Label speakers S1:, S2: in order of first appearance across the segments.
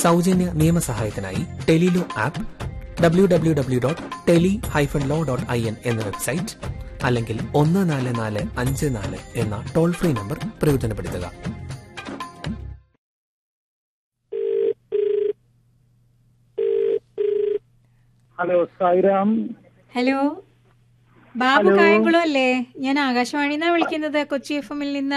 S1: സൗജന്യ നിയമസഹായത്തിനായി Tele Law app W W W dot tele hyphen law dot I N എന്ന website അല്ലെങ്കിൽ ഒന്ന് നാല് നാല് അഞ്ച് നാല് എന്ന ടോൾ ഫ്രീ നമ്പർ പ്രയോജനപ്പെടുത്തുക
S2: hello Sairam
S3: hello Babu
S2: hello.
S3: Kayamkulam അല്ലേ ഞാൻ ആകാശവാണിന്നാ വിളിക്കുന്നത് കൊച്ചി എഫ് എമ്മിൽ നിന്ന്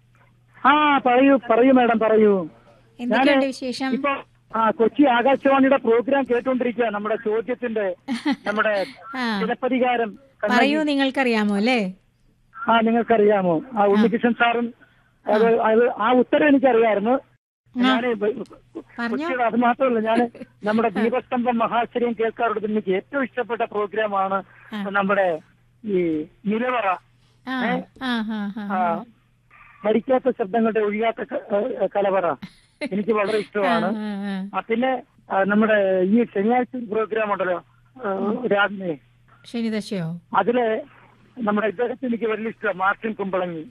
S2: ആ പറയൂ പറയൂ മാഡം പറയൂ
S3: എന്തൊക്കെയുണ്ട് വിശേഷം
S2: ഇപ്പൊ ആ കൊച്ചി ആകാശവാണിയുടെ പ്രോഗ്രാം കേട്ടോണ്ടിരിക്കുക നമ്മുടെ ചോദ്യത്തിന്റെ നമ്മുടെ
S3: ആ
S2: ചിലപ്പതികാരം
S3: പറയൂ നിങ്ങൾക്കറിയാമോ അല്ലേ
S2: ആ നിങ്ങൾക്കറിയാമോ ആ ഉണ്ണികൃഷ്ണൻ സാറും അത് അത് ആ ഉത്തരം എനിക്കറിയായിരുന്നു ഞാൻ
S3: പറഞ്ഞോ
S2: കൊച്ചിയുടെ അത് മാത്രമല്ല ഞാൻ നമ്മുടെ ദീപസ്തംഭം മഹാശ്ചര്യം കേൾക്കാറുള്ളത് എനിക്ക് ഏറ്റവും ഇഷ്ടപ്പെട്ട പ്രോഗ്രാമാണ്
S3: ആ.
S2: നമ്മുടെ ഈ നിലവറ
S3: ആ ആ ആ ആ
S2: ആ, മരിക്കാത്ത ശബ്ദങ്ങളുടെ ഒഴിയാത്ത ക- ഏ, കലവറ എനിക്ക് വളരെ ഇഷ്ടമാണ്
S3: ആ, ആ.
S2: ആ, പിന്നെ ആ, നമ്മുടെ ഈ ശനിയാഴ്ച ഒരു പ്രോഗ്രാം ഉണ്ടല്ലോ ആ, രാവിലെ
S3: ശനിദശയോ
S2: അതില് നമ്മുടെ ഇദ്ദേഹത്തിന് എനിക്ക് വലിയ ഇഷ്ടമാണ് മാർട്ടിൻ കുമ്പളങ്ങി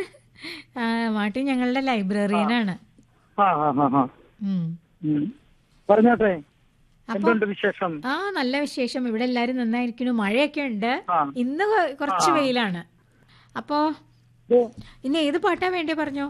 S3: ആ മാട്ടി ഞങ്ങളുടെ ലൈബ്രറിയനാണ്
S2: ആ ആ ആ ആ
S3: ഉം.
S2: ഉം. പറഞ്ഞോട്ടെ
S3: അപ്പൊ
S2: എന്തുണ്ട് വിശേഷം
S3: ആ നല്ല വിശേഷം ഇവിടെ എല്ലാരും നന്നായിരിക്കുന്നു മഴയൊക്കെ ഉണ്ട്
S2: ആ.
S3: ഇന്ന് കൊ- കുറച്ച് വെയിലാണ് അപ്പോ
S2: ഇത്,
S3: ഇന്ന് ഏത് പാട്ടാ വേണ്ടേ പറഞ്ഞോ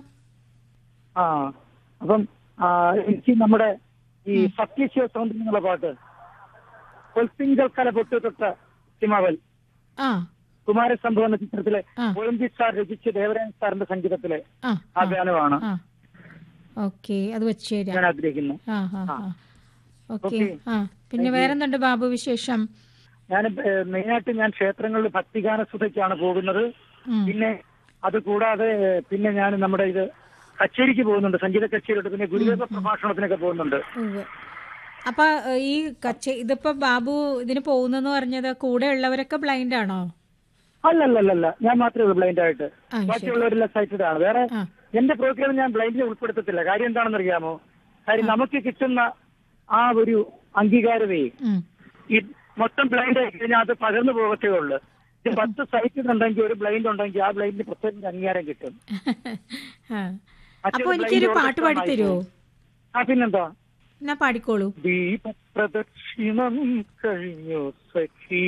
S2: ആ അപ്പം ആ, എനിക്ക് നമ്മുടെ ഈ സത്യശിവ സൗന്ദര്യം എന്നുള്ള പാട്ട് പൊൽത്തിങ്കൽ കല പൊട്ടു തൊട്ട സിമാവൽ
S3: ആ
S2: കുമാരസംഭവം എന്ന ചിത്രത്തിലെ
S3: ആ.
S2: ഒളിമ്പി സാർ രചിച്ച് ദേവരാജൻ സാറിന്റെ സംഗീതത്തിലെ
S3: ആ
S2: ആ ഗാനമാണ്
S3: ആ ഓക്കെ അത് വെച്ച് തരാം
S2: ഞാൻ ആഗ്രഹിക്കുന്നത്
S3: ആ ആ ആ ഓക്കെ
S2: ഓക്കേ.
S3: ആ പിന്നെ വേറെന്തുണ്ട് ബാബു വിശേഷം
S2: ഞാൻ മെയിനായിട്ട് ഞാൻ ക്ഷേത്രങ്ങളിൽ ഭക്തിഗാന സുധയ്ക്കാണ് പോകുന്നത്
S3: ഉം.
S2: പിന്നെ അത് കൂടാതെ പിന്നെ ഞാൻ നമ്മുടെ ഇത് കച്ചേരിക്ക് പോകുന്നുണ്ട് സംഗീത കച്ചേരിയുണ്ട് പിന്നെ ഗുരുദേവ പ്രഭാഷണത്തിനൊക്കെ പോകുന്നുണ്ട്
S3: ഉവ്വ്. അപ്പൊ ഏ, ഈ കച്ച ഇതിപ്പോ ബാബു ഇതിന് പോകുന്നെന്ന് പറഞ്ഞത് കൂടെ ഉള്ളവരൊക്കെ ബ്ലൈൻഡ് ആണോ
S2: അല്ലല്ലല്ല ഞാൻ മാത്രമേ ഉള്ളൂ ബ്ലൈൻഡ് ആയിട്ട്
S3: ആ, ശരി.
S2: ബാക്കിയുള്ളവരെല്ലാം സൈറ്റഡ് ആണ് വേറെ
S3: ആ.
S2: എന്റെ പ്രോഗ്രാം ഞാൻ ബ്ലൈൻഡിനെ ഉൾപ്പെടുത്തത്തില്ല കാര്യം എന്താണെന്ന് അറിയാമോ കാര്യം നമുക്ക് കിട്ടുന്ന ആ ഒരു അംഗീകാരമേ
S3: ഉം.
S2: ഈ മൊത്തം ബ്ലൈൻഡ് ആയി കഴിഞ്ഞാൽ അത് പകർന്നു പോകത്തേ ഉള്ളൂ ഇത് പത്ത് സൈറ്റ് ഉണ്ടെങ്കിൽ ഒരു ബ്ലൈൻഡ് ഉണ്ടെങ്കിൽ ആ ബ്ലൈൻഡിന് പ്രത്യേക ഒരു അംഗീകാരം കിട്ടും
S3: ആ.
S2: മറ്റേത്
S3: അപ്പൊ എനിക്കൊരു
S2: blind
S3: പാട്ട് പാടി
S2: ഉള്ളവർക്ക്
S3: തരുമോ
S2: ആ പിന്നെന്താ
S3: എന്നാ പാടിക്കോളൂ
S2: ദീപപ്രദക്ഷിണം കഴിഞ്ഞു സഖി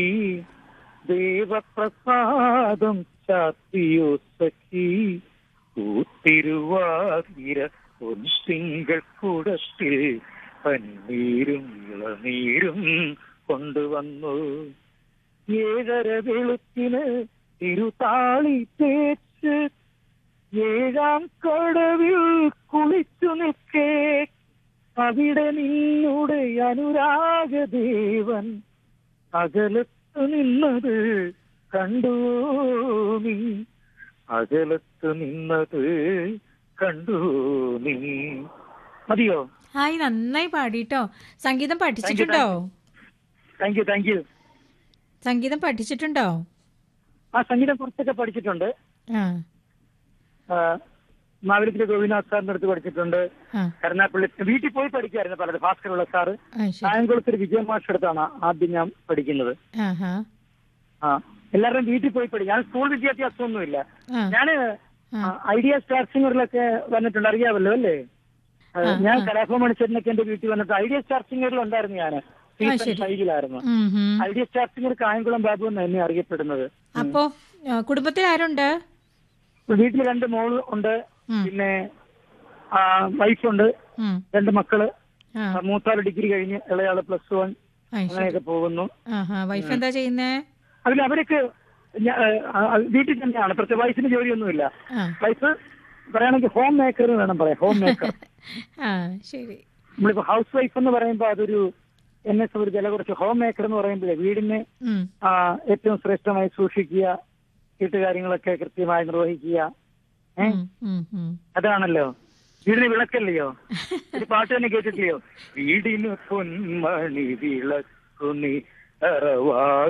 S2: ദേവപ്രസാദം ചാത്തിയോ സഖി ഊത്തിരുവാതിര തിങ്കൾ കൂടത്തിൽ പന്നീരും ഇളനീരും കൊണ്ടുവന്നു ഏഴര വെളുത്തിന് തിരുതാളി തേച്ച് ഏഴാം കടവിൽ കുളിച്ചു നിൽക്കേ അവിടെ നിന്നുടെ അനുരാഗദേവൻ അകലത്ത് നിന്നത് കണ്ടു നീ അകലത്ത് നിന്നത് കണ്ടു നീ മതിയോ
S3: ഹായ് നന്നായി പാടിട്ടോ സംഗീതം പഠിച്ചിട്ടുണ്ടോ
S2: താങ്ക് യു താങ്ക് യു
S3: സംഗീതം പഠിച്ചിട്ടുണ്ടോ
S2: ആ സംഗീതം കുറച്ചൊക്കെ പഠിച്ചിട്ടുണ്ട്
S3: ആ
S2: ആ, മാവേലിക്കര ഗോപിനാഥ് സാറിന്റെ അടുത്ത് പഠിച്ചിട്ടുണ്ട്
S3: ആ
S2: കരുനാപ്പള്ളി വീട്ടിൽ പോയി പഠിക്കായിരുന്നു പലത് ഭാസ്കറുള്ള സാറ്
S3: ആ ശരി
S2: കായംകുളത്തൊരു വിജയമാഷ് അടുത്താണ് ആദ്യം ഞാൻ പഠിക്കുന്നത്
S3: ആഹാ
S2: ആ എല്ലാവരുടെയും വീട്ടിൽ പോയി പഠിക്കും ഞാൻ സ്കൂൾ വിദ്യാഭ്യാസമൊന്നുമില്ല
S3: ആ
S2: ഞാന് ഐഡിയ സ്റ്റാർ സിംഗറിലൊക്കെ വന്നിട്ടുണ്ട് അറിയാമല്ലോ അല്ലേ ആ, ഞാൻ കലാഭവൻ മണിച്ചേരനൊക്കെ എന്റെ വീട്ടിൽ വന്നിട്ട് ഐഡിയ സ്റ്റാർ സിംഗറിൽ ഉണ്ടായിരുന്നു ഞാൻ സീസൺ
S3: ശരി.
S2: ഫൈവിലായിരുന്നു
S3: ഉം, ഉം.
S2: Idea Star Singer Kayamkulam Babu എന്ന് എന്നെ അറിയപ്പെടുന്നത്
S3: അപ്പോ ആ, കുടുംബത്തിൽ ആരുണ്ട്
S2: വീട്ടിൽ രണ്ട് മോള് ഉണ്ട്
S3: ഉം.
S2: പിന്നെ വൈഫുണ്ട്
S3: ഉം.
S2: രണ്ട് മക്കള്
S3: ആ
S2: ആ, മൂത്താള് ഡിഗ്രി കഴിഞ്ഞ് ഇളയാള് പ്ലസ് വൺ
S3: ആ, ശരി
S2: അങ്ങനെയൊക്കെ പോകുന്നു
S3: ആഹാ വൈഫ് എന്താ ചെയ്യുന്നേ
S2: അതിൽ അവരൊക്കെ ഞാ- ആ, ആ, വീട്ടിൽ തന്നെയാണ് പ്രത്യേക വൈഫിന് ജോലിയൊന്നുമില്ല
S3: ആ
S2: വൈഫ് പറയുകയാണെങ്കിൽ ഹോം മേക്കർ എന്ന് വേണം പറയാം ഹോം മേക്കർ
S3: ആ ശരി
S2: നമ്മളിപ്പോ ഹൗസ് വൈഫ് എന്ന് പറയുമ്പോൾ അതൊരു എന്നെ ഒരു വില കുറച്ച് ഹോം മേക്കർ എന്ന് പറയുമ്പോഴേ വീടിനെ
S3: ഉം.
S2: ആ, ഏറ്റവും ശ്രേഷ്ഠമായി സൂക്ഷിക്കുക വീട്ടുകാര്യങ്ങളൊക്കെ കൃത്യമായി നിർവഹിക്കുക ഏ
S3: ഉം, ഉം, ഉം.
S2: അതാണല്ലോ വീടിന് വിളക്കല്ലയോ ഒരു പാട്ട് തന്നെ കേട്ടിട്ടില്ലയോ വീടിന് പൊന്മണി വിളക്കു നീ അറവാ